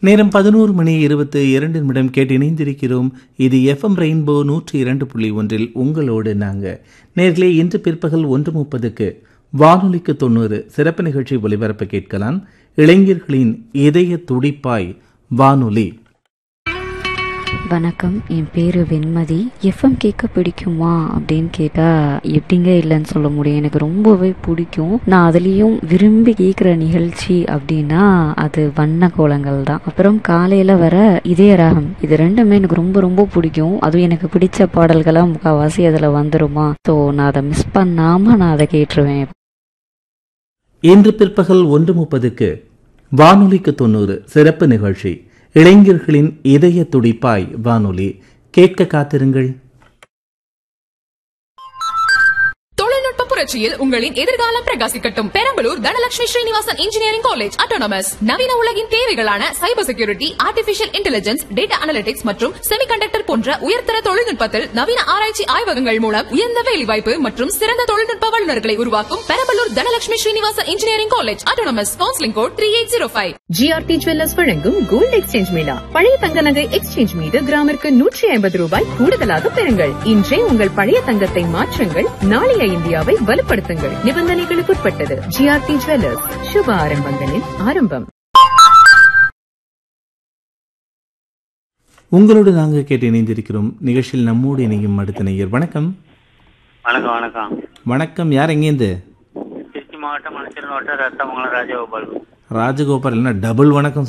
நேரம் பதினோரு மணி இருபத்து இரண்டு நிமிடம் கேட்டு இணைந்திருக்கிறோம் இது எஃப்எம் ரெயின்போ நூற்றி இரண்டு புள்ளி ஒன்றில் உங்களோடு நாங்கள் நேர்களே இன்று பிற்பகல் ஒன்று முப்பதுக்கு வானொலிக்கு தொண்ணூறு சிறப்பு நிகழ்ச்சி ஒலிபரப்ப கேட்கலாம் இளைஞர்களின் இதய துடிப்பாய் வானொலி வணக்கம் என் பேரு வெண்மதி எஃப்எம் கேட்க பிடிக்குமா அப்படின்னு கேட்டா எப்படிங்க இல்லைன்னு சொல்ல முடியும் எனக்கு ரொம்பவே பிடிக்கும் நான் அதுலேயும் விரும்பி கேட்குற நிகழ்ச்சி அப்படின்னா அது வண்ண கோலங்கள் தான் அப்புறம் காலையில வர இதய ராகம் இது ரெண்டுமே எனக்கு ரொம்ப ரொம்ப பிடிக்கும் அதுவும் எனக்கு பிடிச்ச பாடல்களாக முக்கால்வாசி அதில் வந்துருமா ஸோ நான் அதை மிஸ் பண்ணாம நான் அதை கேட்டுருவேன் இன்று பிற்பகல் ஒன்று முப்பதுக்கு வானொலிக்கு தொண்ணூறு சிறப்பு நிகழ்ச்சி இளைஞர்களின் இதய துடிப்பாய் வானொலி கேட்க காத்திருங்கள் தொழில்நுட்ப புரட்சியில் உங்களின் எதிர்காலம் பிரகாசிக்கட்டும் Perambalur Dhanalakshmi Srinivasan engineering college autonomous நவீன உலகின் தேவைகளான cyber security artificial intelligence data analytics மற்றும் செமிகண்டக்டர் போன்ற உயர்தர தொழில்நுட்பத்தில் நவீன ஆராய்ச்சி ஆய்வகங்கள் மூலம் உயர்ந்த வேலைவாய்ப்பு மற்றும் சிறந்த தொழில்நுட்ப வல்லுநர்களை உருவாக்கும் Perambalur Dhanalakshmi Srinivasan engineering college autonomous counselling code three eight zero five GRT jewellers வழங்கும் கோல்டு எக்ஸ்சேஞ்ச் மேளா பழைய தங்க நகை எக்ஸ்சேஞ்ச் மீது கிராமிற்கு நூற்றி ஐம்பது ரூபாய் கூடுதலாக பெறுங்கள் இன்றே உங்கள் பழைய தங்கத்தை மாற்றுங்கள் நாளைய இந்தியாவை வலுப்படுத்துங்கள் நிபந்தனைகளுக்குட்பட்டது ஜிஆர்டி ஜுவல்லர்ஸ் சுப ஆரம்பங்களின் ஆரம்பம் உங்களோடு நாங்கள் கேட்டு இணைந்திருக்கிறோம் நிகழ்ச்சியில் நம்மோடு இணையும் அடுத்த நேயர் வணக்கம் வணக்கம் வணக்கம் வணக்கம் யார் எங்கேருந்து திருச்சி மாவட்டம் மணச்சல் மாவட்டம் ரத்தமங்கலம் ராஜகோபால் ராஜகோபால் என்ன டபுள் வணக்கம்